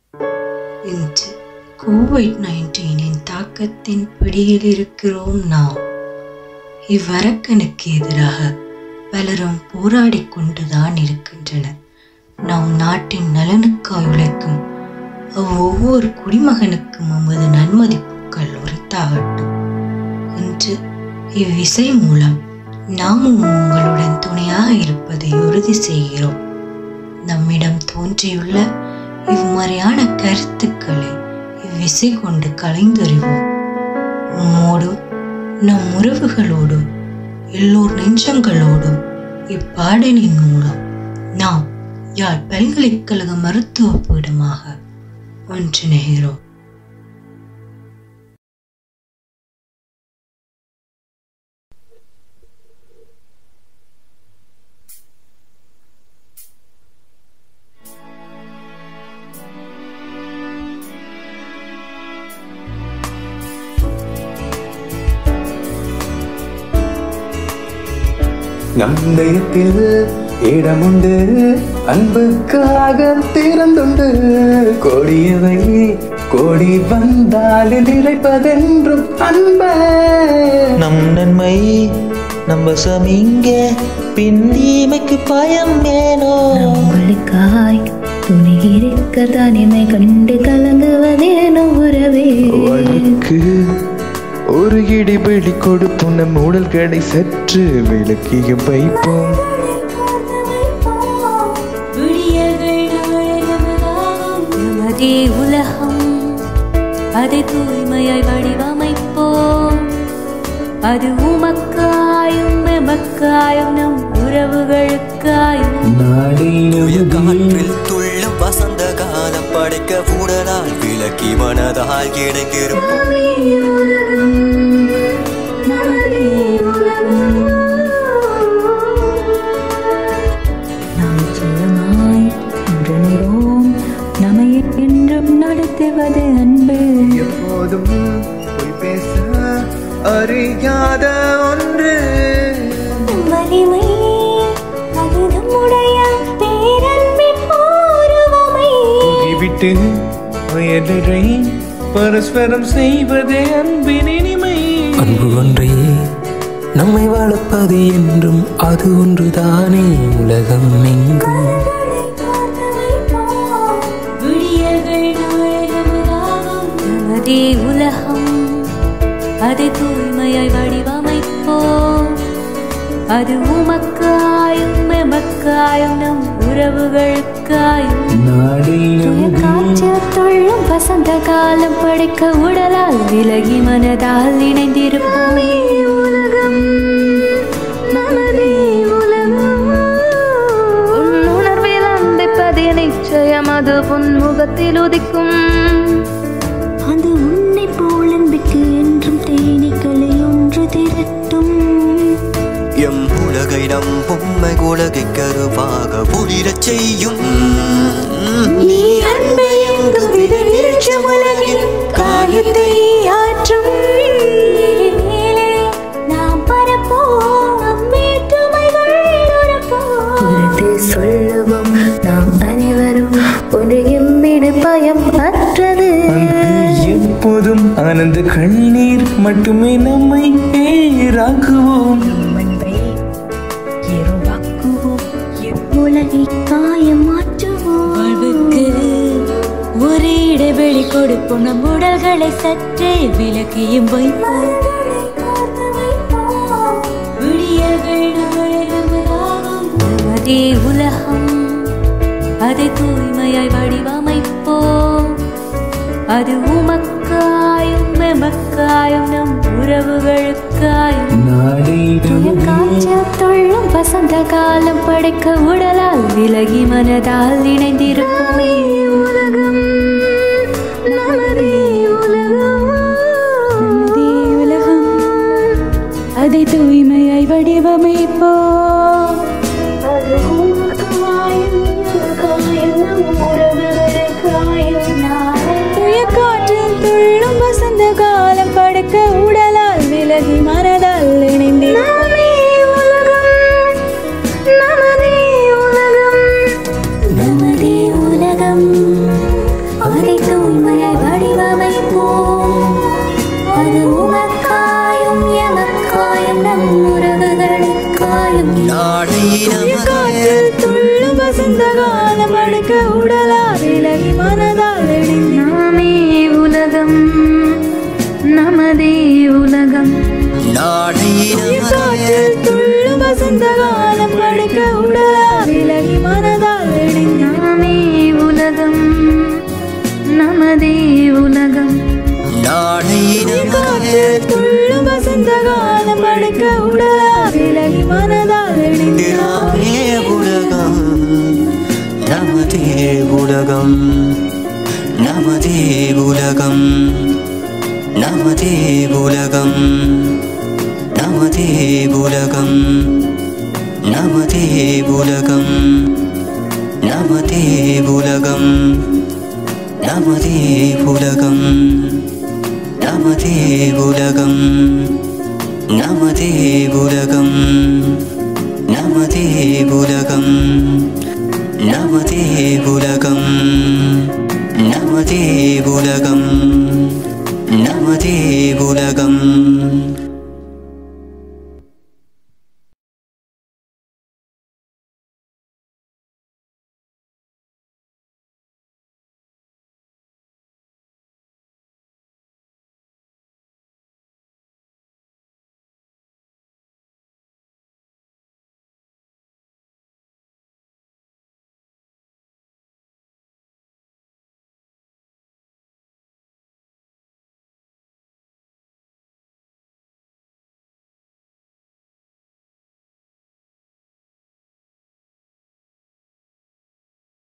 இன்று கோவிட் நைன்டீனின் தாக்கத்தின் பிடியில் இருக்கிறோம் நாம் இவ்வரக்கனுக்கு எதிராக பலரும் போராடிக் கொண்டுதான் இருக்கின்றனர் நம் நாட்டின் நலனுக்காய் உழைக்கும் ஒவ்வொரு குடிமகனுக்கும் நமது நன்மதிப்புகள் உரித்தாகட்டும் இன்று இவ்விசை மூலம் நாமும் உங்களுடன் துணையாக இருப்பதை உறுதி செய்கிறோம் நம்மிடம் தோன்றியுள்ள இவ்மறையான கருத்துக்களை இவ்விசை கொண்டு கலைந்தறிவோம் உம்மோடும் நம் உறவுகளோடும் எல்லோர் நெஞ்சங்களோடும் இப்பாடலின் மூலம் நாம் யாழ் பல்கலைக்கழக மருத்துவ பீடமாக ஒன்றிணைகிறோம் நம் இதயத்தில் இடமுண்டு அன்புக்காக திறந்துண்டு கொடியவை கோடி வந்தால் நிறைப்பதென்றும் அன்ப நம் நன்மை நம்ம சமிங்க பின் தீமைக்கு பயம் ஏனோ உங்களுக்காய் துணை இருக்க தனிமை கண்டு கலங்குவதேனோ உறவே வழக்கு ஒரு இடிபிடி கொடுப்போம் நம் உடல்களை சற்று விளக்கியும் வைப்போம் நமதே உலகம் அதை தூய்மையாய் வடிவமைப்போம் அது உமக்காயும் எமக்காயும் நம் உறவுகளுக்காயும் நாடில் காற்றில் துள்ளும் வசந்த காலம் படைக்க உடலால் விளக்கி மனதால் இணைந்திருப்போம் நாம் சொல்லமாய் ஒன்றிணைவோம் நம்மை என்றும் நடத்துவது அன்பு எப்போதும் பொய் பேச அறியாத ஒன்று வலிமை அது நம்முடைய பேரன்பின் உருவமை விட்டு வயலரை பரஸ்பரம் செய்வதே அன்பின் இனிமை அன்பு ஒன்றே நம்மை வளர்ப்பது என்றும் அது ஒன்றுதானே உலகம் எங்கும் நமதே உலகம் அதை தூய்மையாய் வடிவமைப்போம் அது உமக்காயும் எமக்காயும் நம் உறவுகளுக்காயும் காற்றில் துள்ளும் வசந்த காலம் படைக்க உடலால் விலகி மனதால் இணைந்திருப்போமே உலகம் நமதே உலகம் உன் உணர்வில் அன்பிப்பது நிச்சயம் அது உன் முகத்தில் உதிக்கும் அது உன்னை போல் அன்பிற்கு என்றும் தேனீக்களை ஒன்று திரட்டும் எம் உலகை நம் பொம்மை உலகை கருவாக ஒளிரச் செய்யும் நீ அன்பை எங்கும் விதைவிருச்ச உலகில் காயத்தை ஆற்றும் மேலே நாம் பரப்போம் அம்மேற்றுமைகள் உறப்போம் சொல்லுவோம் நாம் அனைவரும் ஒரு எம்மிடு பயம் அற்றது எப்போதும் ஆனந்த கண்ணீர் மட்டுமே நம்மை பேராக்குவோம் அன்பை இருவாக்குவோம் உலகை காயமாற்றுவோம் வாழ்வுக்கு ஒரு இடைவெளி கொடுப்போம் நம் உடல்களை சற்றே விலக்கியும் வைப்போம் நமதே உலகம் அதை தூய்மையாய் வடிவமைப்போம் அது உமக்காயும் எமக்காயும் நம் உறவுகளுக்காயும் காற்றில் துள்ளும் வசந்த காலம் படைக்க உடலால் விலகி மனதால் இணைந்திருப்போமே உலகம் நமதே உலகம் நமதே உலகம் அதை தூய்மையாய் வடிவமைப்போம் அது உமக்காயும் எமக்காயும் நம் உறவுகளுக்காயும் நாளை காற்றில் துள்ளும் வசந்த காலம் படைக்க உடலால் விலகி மனதால் இணைந்து நமதே உலகம் நமதே உலகம் நமதே உலகம் காற்றில் துள்ளும் வசந்த காலம் படைக்க உடலா விலகி மனதால் நாமே உலகம் நமதே உலகம் நாளை நமதே காற்றில் துள்ளும் வசந்த காலம் படைக்க உடலா விலகி மனதால் நாமே உலகம் நமதே உலகம் நமதே உலகம் நமதே உலகம் நமதே உலகம் நமதே உலகம் நமதே உலகம் நமதே உலகம் நமதே உலகம் நமதே உலகம் நமதே உலகம் நமதே உலகம்